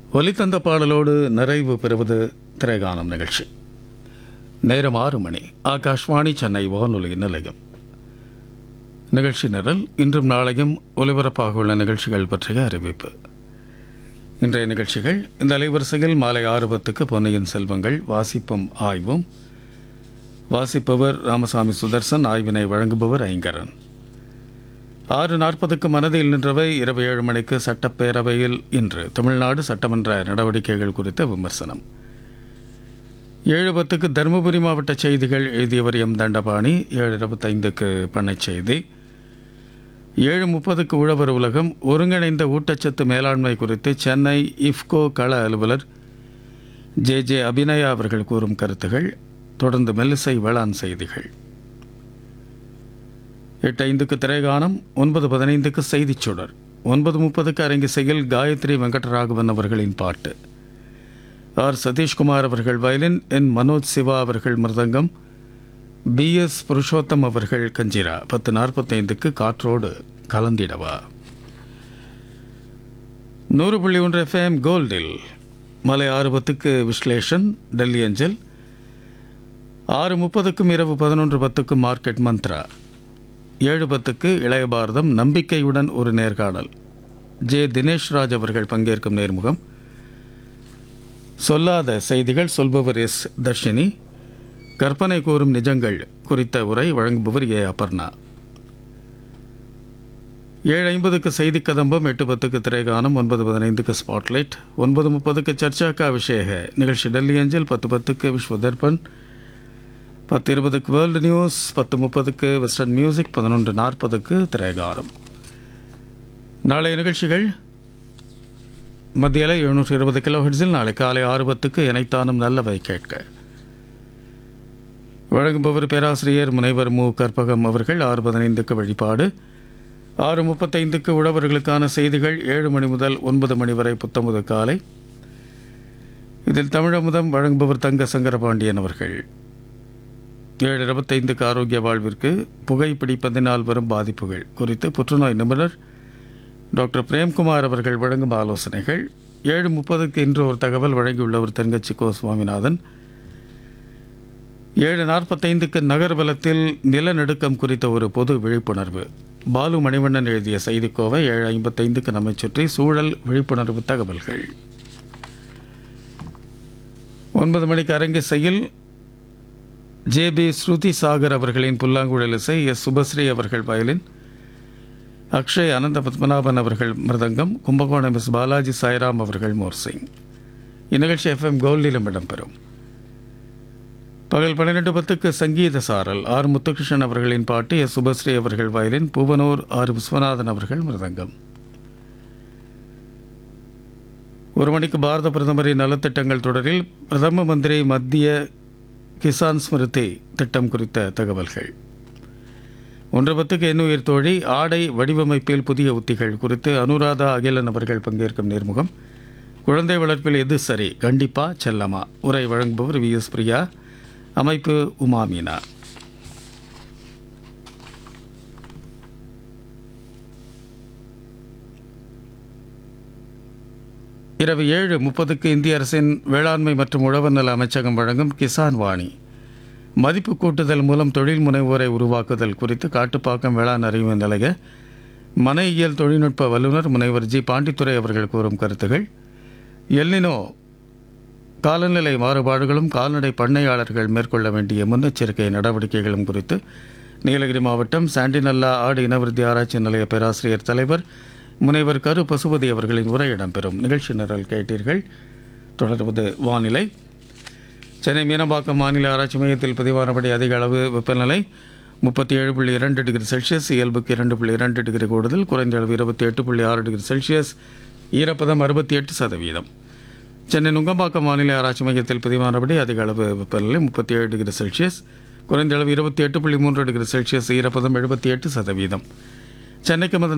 ஒலித்தந்த பாடலோடு நிறைவு பெறுவது திரைகானம் நிகழ்ச்சி நேரம் ஆறு மணி ஆகாஷ்வாணி சென்னை வானொலி நிலையம் நிகழ்ச்சி நிரல் இன்றும் நாளையும் ஒலிபரப்பாக உள்ள நிகழ்ச்சிகள் பற்றிய அறிவிப்பு இன்றைய நிகழ்ச்சிகள் இந்த அலைவரிசையில் மாலை ஆறு பத்துக்கு பொன்னியின் செல்வங்கள் வாசிப்பும் ஆய்வும் வாசிப்பவர் ராமசாமி சுதர்சன் ஆய்வினை வழங்குபவர் ஐங்கரன் ஆறு நாற்பதுக்கு மனதில் நின்றவை இரவு ஏழு மணிக்கு சட்டப்பேரவையில் இன்று தமிழ்நாடு சட்டமன்ற நடவடிக்கைகள் குறித்த விமர்சனம் ஏழு பத்துக்கு தருமபுரி மாவட்ட செய்திகள் எழுதியவர் எம் தண்டபாணி ஏழு இருபத்தைந்துக்கு பண்ணைச் செய்தி ஏழு முப்பதுக்கு உழவர் உலகம் ஒருங்கிணைந்த ஊட்டச்சத்து மேலாண்மை குறித்து சென்னை இஃப்கோ கள அலுவலர் ஜே ஜே அபிநயா அவர்கள் கூறும் கருத்துகள் தொடர்ந்து மெல்லிசை வேளாண் செய்திகள் எட்டு ஐந்துக்கு திரைகானம் ஒன்பது பதினைந்துக்கு செய்திச் சுடர் ஒன்பது முப்பதுக்கு அரங்கிசையில் காயத்ரி வெங்கடராகவன் அவர்களின் பாட்டு ஆர் சதீஷ்குமார் அவர்கள் வயலின் என் மனோஜ் சிவா அவர்கள் மிருதங்கம் பி எஸ் புருஷோத்தம் அவர்கள் கஞ்சிரா பத்து நாற்பத்தைந்துக்கு காற்றோடு கலந்திடவா நூறு புள்ளி ஒன்று எஃப்எம் கோல்டில் மலை ஆறு பத்துக்கு விஸ்லேஷன் டெல்லி அஞ்சல் ஆறு முப்பதுக்கும் இரவு பதினொன்று பத்துக்கும் மார்க்கெட் மந்த்ரா ஏழு பத்துக்கு இளைய பாரதம் நம்பிக்கையுடன் ஒரு நேர்காணல் ஜே தினேஷ் ராஜ் அவர்கள் பங்கேற்கும் நேர்முகம் சொல்லாத செய்திகள் சொல்பவர் எஸ் தர்ஷினி கற்பனை கூறும் நிஜங்கள் குறித்த உரை வழங்குபவர் ஏ அபர்ணா ஏழு ஐம்பதுக்கு செய்தி கதம்பம் எட்டு பத்துக்கு திரைகானம் ஒன்பது பதினைந்துக்கு ஸ்பாட்லைட் ஒன்பது முப்பதுக்கு சர்ச்சாக்கா அபிஷேக நிகழ்ச்சி டெல்லி அஞ்சல் பத்து பத்துக்கு விஸ்வ தர்பன் பத்து இருபதுக்கு வேர்ல்டு நியூஸ் பத்து முப்பதுக்கு வெஸ்டர்ன் மியூசிக் பதினொன்று நாற்பதுக்கு திரைகானம் நாளைய நிகழ்ச்சிகள் மத்தியில் எழுநூற்றி இருபது கிலோ ஹெட்ஸில் நாளை காலை ஆறு பத்துக்கு இணைத்தானும் நல்லவை கேட்க வழங்குபவர் பேராசிரியர் முனைவர் மு கற்பகம் அவர்கள் ஆறு பதினைந்துக்கு வழிபாடு ஆறு முப்பத்தைந்துக்கு உழவர்களுக்கான செய்திகள் ஏழு மணி முதல் ஒன்பது மணி வரை புத்தமுது காலை இதில் தமிழமுதம் வழங்குபவர் தங்க சங்கரபாண்டியன் அவர்கள் ஏழு இருபத்தைந்துக்கு ஆரோக்கிய வாழ்விற்கு புகைப்பிடிப்பதினால் வரும் பாதிப்புகள் குறித்து புற்றுநோய் நிபுணர் டாக்டர் பிரேம்குமார் அவர்கள் வழங்கும் ஆலோசனைகள் ஏழு முப்பதுக்கு இன்று ஒரு தகவல் வழங்கியுள்ளவர் தென்கட்சி கோ சுவாமிநாதன் ஏழு நாற்பத்தைந்துக்கு நகர்வலத்தில் நிலநடுக்கம் குறித்த ஒரு பொது விழிப்புணர்வு பாலு மணிவண்ணன் எழுதிய செய்திக்கோவை ஏழு ஐம்பத்தைந்துக்கு நம்மை சுற்றி சூழல் விழிப்புணர்வு தகவல்கள் ஒன்பது மணிக்கு அரங்கிசையில் ஜே பி ஸ்ருதி சாகர் அவர்களின் புல்லாங்குழல் இசை எஸ் சுபஸ்ரீ அவர்கள் வயலின் அக்ஷய் அனந்த பத்மநாபன் அவர்கள் மிருதங்கம் கும்பகோணம் எஸ் பாலாஜி சாய்ராம் அவர்கள் மோர்சிங் இந்நிகழ்ச்சி எஃப்எம் கோல்டிலும் இடம்பெறும் பகல் பன்னிரெண்டு பத்துக்கு சங்கீத சாரல் ஆர் முத்துகிருஷ்ணன் அவர்களின் பாட்டு எஸ் சுபஸ்ரீ அவர்கள் வயலின் பூவனூர் ஆர் விஸ்வநாதன் அவர்கள் மிருதங்கம் ஒரு மணிக்கு பாரத பிரதமரின் நலத்திட்டங்கள் தொடரில் பிரதம மந்திரி மத்திய கிசான் ஸ்மிருதி திட்டம் குறித்த தகவல்கள் ஒன்று பத்துக்கு எண்ணுயிர் தோழி ஆடை வடிவமைப்பில் புதிய உத்திகள் குறித்து அனுராதா அகிலன் அவர்கள் பங்கேற்கும் நேர்முகம் குழந்தை வளர்ப்பில் எது சரி கண்டிப்பா செல்லமா உரை வழங்குபவர் வி எஸ் பிரியா அமைப்பு உமா மீனா இரவு ஏழு முப்பதுக்கு இந்திய அரசின் வேளாண்மை மற்றும் உழவர் நல அமைச்சகம் வழங்கும் கிசான் வாணி மதிப்பு கூட்டுதல் மூலம் தொழில் முனைவோரை உருவாக்குதல் குறித்து காட்டுப்பாக்கம் வேளாண் அறிவு நிலைய மனையியல் தொழில்நுட்ப வல்லுநர் முனைவர் ஜி பாண்டித்துரை அவர்கள் கூறும் கருத்துகள் எல்னினோ காலநிலை மாறுபாடுகளும் கால்நடை பண்ணையாளர்கள் மேற்கொள்ள வேண்டிய முன்னெச்சரிக்கை நடவடிக்கைகளும் குறித்து நீலகிரி மாவட்டம் சாண்டிநல்லா ஆடு இனவிருத்தி ஆராய்ச்சி நிலைய பேராசிரியர் தலைவர் முனைவர் கரு பசுபதி அவர்களின் உரை இடம்பெறும் நிகழ்ச்சி நிரல் கேட்டீர்கள் தொடர்வது வானிலை சென்னை மீனம்பாக்கம் வானிலை ஆராய்ச்சி மையத்தில் பதிவானபடி அதிக அளவு வெப்பநிலை முப்பத்தி ஏழு புள்ளி இரண்டு டிகிரி செல்சியஸ் இயல்புக்கு இரண்டு புள்ளி இரண்டு டிகிரி கூடுதல் குறைந்த அளவு இருபத்தி எட்டு புள்ளி ஆறு டிகிரி செல்சியஸ் ஈரப்பதம் அறுபத்தி எட்டு சதவீதம் சென்னை நுங்கம்பாக்கம் வானிலை ஆராய்ச்சி மையத்தில் பதிவானபடி அதிக அளவு வெப்பநிலை முப்பத்தி ஏழு டிகிரி செல்சியஸ் குறைந்த அளவு இருபத்தி எட்டு புள்ளி மூன்று டிகிரி செல்சியஸ் ஈரப்பதம் எழுபத்தி எட்டு சதவீதம் சென்னைக்கு மத